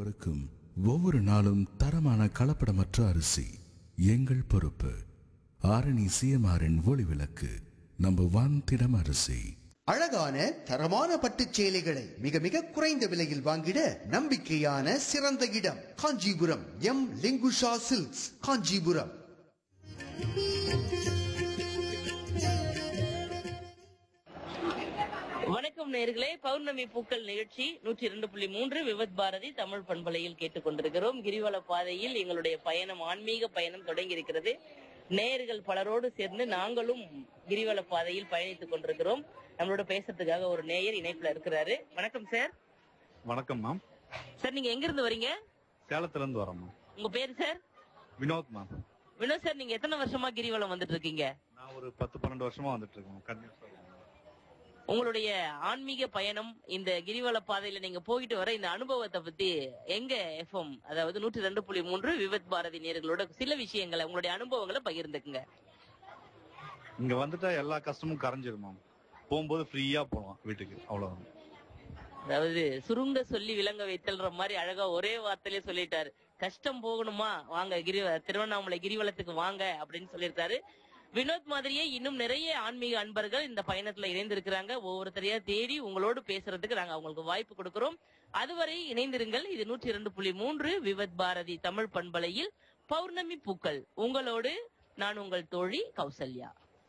ஒவ்வொருவருக்கும் ஒவ்வொரு நாளும் தரமான கலப்படமற்ற அரிசி எங்கள் பொறுப்பு ஆரணி சிஎம்ஆரின் ஒளி விளக்கு நம்பர் ஒன் திடம் அரிசி அழகான தரமான பட்டுச் சேலைகளை மிக மிக குறைந்த விலையில் வாங்கிட நம்பிக்கையான சிறந்த இடம் காஞ்சிபுரம் எம் லிங்குஷா சில்க்ஸ் காஞ்சிபுரம் வணக்கம் நேர்களே பௌர்ணமி பூக்கள் நிகழ்ச்சி நூற்றி இரண்டு புள்ளி மூன்று விவத் பாரதி தமிழ் பண்பலையில் கேட்டுக்கொண்டிருக்கிறோம் கிரிவல பாதையில் எங்களுடைய பயணம் ஆன்மீக பயணம் தொடங்கி இருக்கிறது நேயர்கள் பலரோடு சேர்ந்து நாங்களும் கிரிவல பாதையில் பயணித்துக் கொண்டிருக்கிறோம் நம்மளோட பேசுறதுக்காக ஒரு நேயர் இணைப்புல இருக்கிறாரு வணக்கம் சார் வணக்கம் மேம் சார் நீங்க எங்க இருந்து வரீங்க சேலத்துல இருந்து வரோம் மேம் உங்க பேரு sir Vinod ma'am Vinod sir நீங்க எத்தனை வருஷமா கிரிவலம் வந்துட்டு இருக்கீங்க நான் ஒரு பத்து பன்னெண்டு வருஷமா வந்துட்டு இருக்கேன் கண்டிப்பா உங்களுடைய ஆன்மீக பயணம் இந்த கிரிவல பாதையில நீங்க போயிட்டு வர இந்த அனுபவத்தை பத்தி எங்க எஃப்எம் அதாவது நூற்றி ரெண்டு புள்ளி மூன்று விவத் பாரதி நேர்களோட சில விஷயங்களை உங்களுடைய அனுபவங்களை பகிர்ந்துக்குங்க இங்க வந்துட்டா எல்லா கஷ்டமும் கரைஞ்சிரும் மேம் போகும்போது ஃப்ரீயா போகலாம் வீட்டுக்கு அவ்வளவுதான் அதாவது சுருங்க சொல்லி விளங்க வைத்தல்ற மாதிரி அழகா ஒரே வார்த்தையிலே சொல்லிட்டாரு கஷ்டம் போகணுமா வாங்க கிரிவ திருவண்ணாமலை கிரிவலத்துக்கு வாங்க அப்படின்னு சொல்லியிருக்காரு வினோத் மாதிரியே இன்னும் நிறைய ஆன்மீக அன்பர்கள் இந்த பயணத்துல இணைந்திருக்கிறாங்க ஒவ்வொருத்தரையா தேடி உங்களோடு பேசுறதுக்கு நாங்க அவங்களுக்கு வாய்ப்பு கொடுக்கிறோம் அதுவரை இணைந்திருங்கள் இது நூற்றி இரண்டு புள்ளி மூன்று விவத் பாரதி தமிழ் பண்பலையில் பௌர்ணமி பூக்கள் உங்களோடு நான் உங்கள் தோழி கௌசல்யா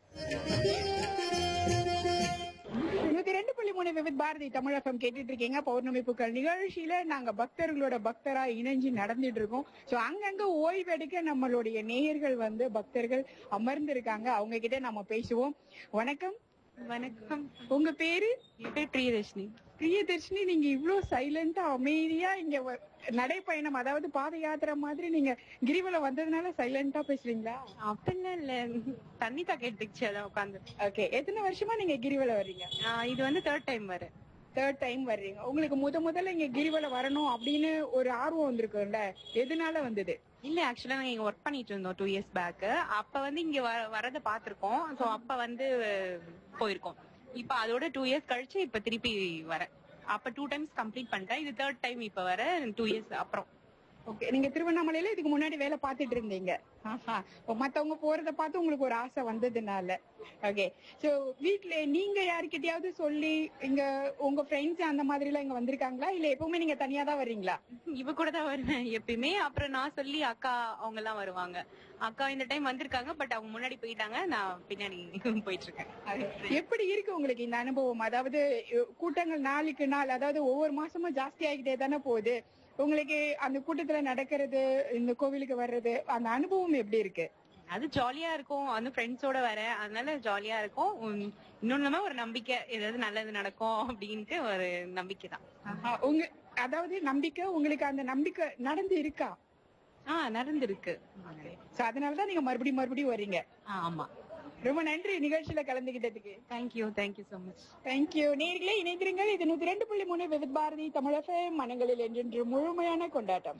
நூத்தி ரெண்டு புள்ளி மூணு விவித் பாரதி தமிழ் எஃப்எம் கேட்டுட்டு இருக்கீங்க பௌர்ணமி பூக்கள் நிகழ்ச்சியில நாங்க பக்தர்களோட பக்தரா இணைஞ்சு நடந்துட்டு இருக்கோம் சோ அங்கங்க ஓய்வெடுக்க நம்மளுடைய நேயர்கள் வந்து பக்தர்கள் அமர்ந்து இருக்காங்க அவங்க கிட்ட நம்ம பேசுவோம் வணக்கம் வணக்கம் உங்க பேரு பிரியதர்ஷினி பிரியதர்ஷினி நீங்க இவ்ளோ சைலண்டா அமைதியா இங்க வ- நடைப்பயணம் அதாவது பாத யாத்திரை மாதிரி நீங்க கிரிவலம் வந்ததுனால சைலண்டா பேசுறீங்களா அப்படிலாம் இல்ல தண்ணி தாக்க எடுத்துக்கிச்சு அதான் உட்காந்து ஓகே எத்தனை வருஷமா நீங்க கிரிவலம் வர்றீங்க இது வந்து தேர்ட் டைம் வர தேர்ட் டைம் வர்றீங்க உங்களுக்கு முத முதல்ல இங்க கிரிவலம் வரணும் அப்படின்னு ஒரு ஆர்வம் வந்திருக்கும்ல எதனால வந்தது இல்ல ஆக்சுவலா நாங்க இங்க ஒர்க் பண்ணிட்டு இருந்தோம் டூ இயர்ஸ் பேக் அப்ப வந்து இங்க வர- வரத பாத்திருக்கோம் சோ அப்ப வந்து போயிருக்கோம் இப்ப அதோட டூ இயர்ஸ் கழிச்சு இப்ப திருப்பி வரேன் அப்ப டூ டைம்ஸ் கம்ப்ளீட் பண்ணிட்டேன் இது தேர்ட் டைம் இப்ப வர டூ இயர்ஸ் அப்புறம் ஓகே நீங்க திருவண்ணாமலையில இதுக்கு முன்னாடி வேலை பார்த்துட்டு இருந்தீங்க ஆஹா. இப்ப மத்தவங்க போறத பார்த்து உங்களுக்கு ஒரு ஆசை வந்ததுனால ஓகே சோ வீட்ல நீங்க யாருக்கிட்டயாவது சொல்லி இங்க உங்க ஃப்ரெண்ட்ஸ் அந்த மாதிரி எல்லாம் இங்க வந்திருக்காங்களா இல்ல எப்பவுமே நீங்க தனியா தான் வர்றீங்களா இவ கூட தான் வருவேன் எப்பயுமே அப்புறம் நான் சொல்லி அக்கா அவங்க எல்லாம் வருவாங்க அக்கா இந்த டைம் வந்திருக்காங்க பட் அவங்க முன்னாடி போயிட்டாங்க நான் பின்னாடி போயிட்டு இருக்கேன் எப்படி இருக்கு உங்களுக்கு இந்த அனுபவம் அதாவது அஹ், கூட்டங்கள் நாளுக்கு நாள் அதாவது ஒவ்வொரு மாசமும் ஜாஸ்தி ஆகிட்டே தானே போகுது உங்களுக்கு அந்த கூட்டத்துல நடக்கிறது இந்த கோவிலுக்கு வர்றது அந்த அனுபவம் எப்படி இருக்கு அது ஜாலியா இருக்கும் வந்து ஃப்ரெண்ட்ஸோட வரேன் அதனால ஜாலியா இருக்கும் உம், இன்னொன்னு ஒரு நம்பிக்கை ஏதாவது நல்லது நடக்கும் அப்படின்ட்டு ஒரு நம்பிக்கை தான் ஆஹா, உங்க அதாவது நம்பிக்கை உங்களுக்கு அந்த நம்பிக்கை நடந்து இருக்கா ஆஹ் நடந்திருக்கு சோ அதனாலதான் நீங்க மறுபடியும் மறுபடியும் வர்றீங்க ஆ, ஆமா ரொம்ப நன்றி நிகழ்ச்சியில கலந்துகிட்டதுக்கு thank you thank you so much thank you நேர்களே இணைந்திருங்கள் இது நூத்தி ரெண்டு புள்ளி மூணு விவித் பாரதி தமிழக மனங்களில் என்றென்று முழுமையான கொண்டாட்டம்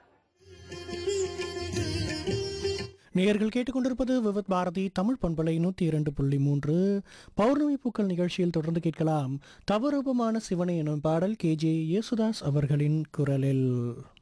நேயர்கள் கேட்டுக்கொண்டிருப்பது விவத் பாரதி தமிழ் பண்பலை நூற்றி இரண்டு புள்ளி மூன்று பௌர்ணமி பூக்கள் நிகழ்ச்சியில் தொடர்ந்து கேட்கலாம் தவரூபமான சிவனை எனும் பாடல் கேஜே யேசுதாஸ் அவர்களின் குரலில்